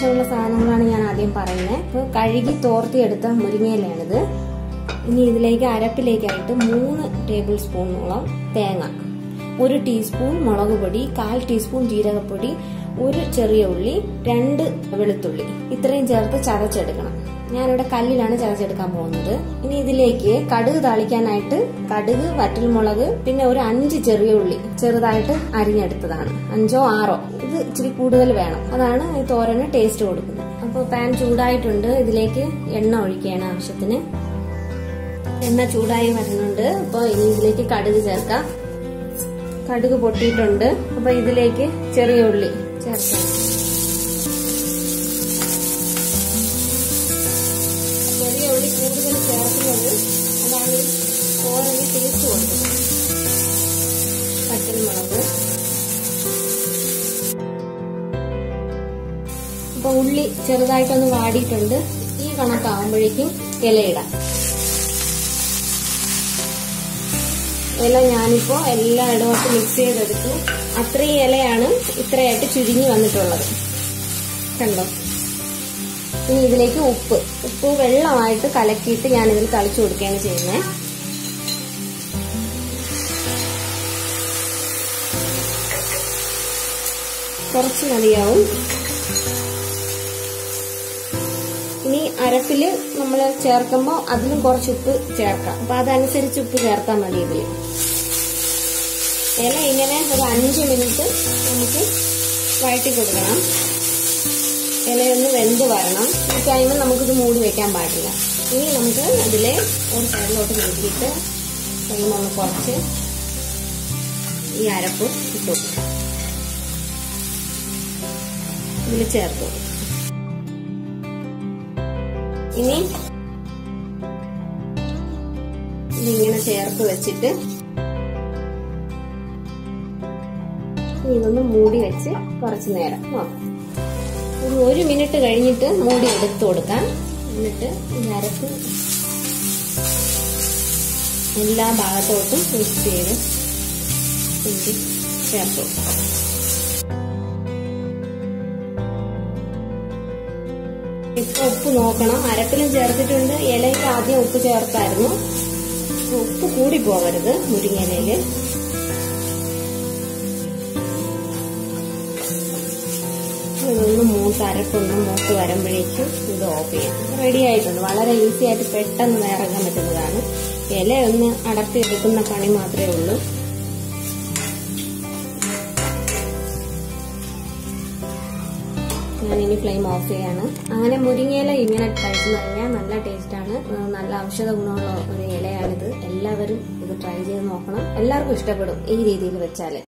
ആവശ്യമുള്ള സാധനങ്ങളാണ് ഞാൻ ആദ്യം പറയുന്നത് അപ്പോൾ കഴുകി തോർത്തിയെടുത്ത മുരിങ്ങയിലാണിത് ഇനി ഇതിലേക്ക് അരപ്പിലേക്കായിട്ട് മൂന്ന് ടേബിൾ സ്പൂണോളം തേങ്ങ ഒരു ടീസ്പൂൺ മുളക് പൊടി കാൽ ടീസ്പൂൺ ജീരകപ്പൊടി ഒരു ചെറിയ ഉള്ളി രണ്ട് വെളുത്തുള്ളി ഇത്രയും ചേർത്ത് ചതച്ചെടുക്കണം ഞാനിവിടെ കല്ലിലാണ് ചതച്ചെടുക്കാൻ പോകുന്നത് ഇനി ഇതിലേക്ക് കടുക് താളിക്കാനായിട്ട് കടുക് വറ്റൽമുളക് പിന്നെ ഒരു അഞ്ച് ചെറിയ ഉള്ളി ചെറുതായിട്ട് അരിഞ്ഞെടുത്തതാണ് അഞ്ചോ ആറോ ഇത് ഇച്ചിരി കൂടുതൽ വേണം അതാണ് ഈ തോരന് ടേസ്റ്റ് കൊടുക്കുന്നത് അപ്പോൾ പാൻ ചൂടായിട്ടുണ്ട് ഇതിലേക്ക് എണ്ണ ഒഴിക്കുകയാണ് ആവശ്യത്തിന് എണ്ണ ചൂടായി വരുന്നുണ്ട് അപ്പോൾ ഇനി ഇതിലേക്ക് കടുക് ചേർക്കാം കടുക് പൊട്ടിയിട്ടുണ്ട് അപ്പൊ ഇതിലേക്ക് ചെറിയ ഉള്ളി ചേർക്കാം ചെറിയ ഉള്ളി കൂടുതൽ ചേർക്കുന്നത് അതാണ് ഈ തോരന് ടേസ്റ്റ് കൊടുക്കുന്നത് പച്ചമുളക് അപ്പൊ ഉള്ളി ചെറുതായിട്ടൊന്ന് വാടിയിട്ടുണ്ട് ഈ കണക്കാവുമ്പോഴേക്കും ഇലയിടാം ഇല ഞാനിപ്പോ എല്ലായിടത്തും മിക്സ് ചെയ്തെടുത്തു അത്രയും ഇലയാണ് ഇത്രയായിട്ട് ചുരുങ്ങി വന്നിട്ടുള്ളത് കണ്ടോ ഇനി ഇതിലേക്ക് ഉപ്പ് ഉപ്പ് വെള്ളമായിട്ട് കലക്കിയിട്ട് ഞാനിതിൽ തളിച്ചു കൊടുക്കുകയാണ് ചെയ്യുന്നത് കുറച്ച് മതിയാവും ഇനി അരപ്പില് നമ്മൾ ചേർക്കുമ്പോൾ അതിലും കുറച്ച് ഉപ്പ് ചേർക്കാം അപ്പൊ അതനുസരിച്ച് ഉപ്പ് ചേർത്താൽ മതി ഇതിൽ ഇല ഇങ്ങനെ ഒരു അഞ്ച് മിനിറ്റ് നമുക്ക് വഴറ്റി കൊടുക്കണം ഇലയൊന്ന് വെന്ത് വരണം ഈ ടൈമിൽ നമുക്കിത് മൂടി വെക്കാൻ പാടില്ല ഇനി നമുക്ക് അതിലെ ഒരു സൈഡിലോട്ട് നീക്കിയിട്ട് ഫ്ലെയിം ഒന്ന് കുറച്ച് ഈ അരപ്പ് ഇട്ടു ഇതിൽ ചേർത്തു ഇനി ഇതിങ്ങനെ ചേർത്ത് വെച്ചിട്ട് ഇതൊന്ന് മൂടി വെച്ച് കുറച്ച് നേരം നോക്കാം ഒരു ഒരു മിനിറ്റ് കഴിഞ്ഞിട്ട് മൂടി എടുത്തു കൊടുക്കാം എന്നിട്ട് ഈ അരപ്പ് എല്ലാ ഭാഗത്തോട്ടും മിക്സ് ചെയ്ത് കൂട്ടി ചേർത്ത് കൊടുക്കാം ഇപ്പൊ ഉപ്പ് നോക്കണം അരപ്പിലും ചേർത്തിട്ടുണ്ട് ഇലയ്ക്ക് ആദ്യം ഉപ്പ് ചേർത്തായിരുന്നു ഉപ്പ് കൂടി പോകരുത് മുരിങ്ങയിലയില് ഇതൊന്ന് മൂത്ത് അരപ്പൊന്ന് മൂത്ത് വരുമ്പോഴേക്കും ഇത് ഓഫ് ചെയ്യാം റെഡി ആയിട്ടുണ്ട് വളരെ ഈസി ആയിട്ട് പെട്ടെന്ന് ഇറങ്ങാൻ പറ്റുന്നതാണ് ഇല ഒന്ന് അടർത്തി എടുക്കുന്ന പണി മാത്രമേ ഉള്ളൂ ഞാനിനി ഫ്ലെയിം ഓഫ് ചെയ്യാണ് അങ്ങനെ മുരിങ്ങയില ഇങ്ങനെ കഴിച്ചു കഴിഞ്ഞാൽ നല്ല ടേസ്റ്റാണ് നല്ല ഔഷധ ഗുണമുള്ള ഒരു ഇലയാണിത് എല്ലാവരും ഇത് ട്രൈ ചെയ്ത് നോക്കണം എല്ലാവർക്കും ഇഷ്ടപ്പെടും ഈ രീതിയിൽ വെച്ചാൽ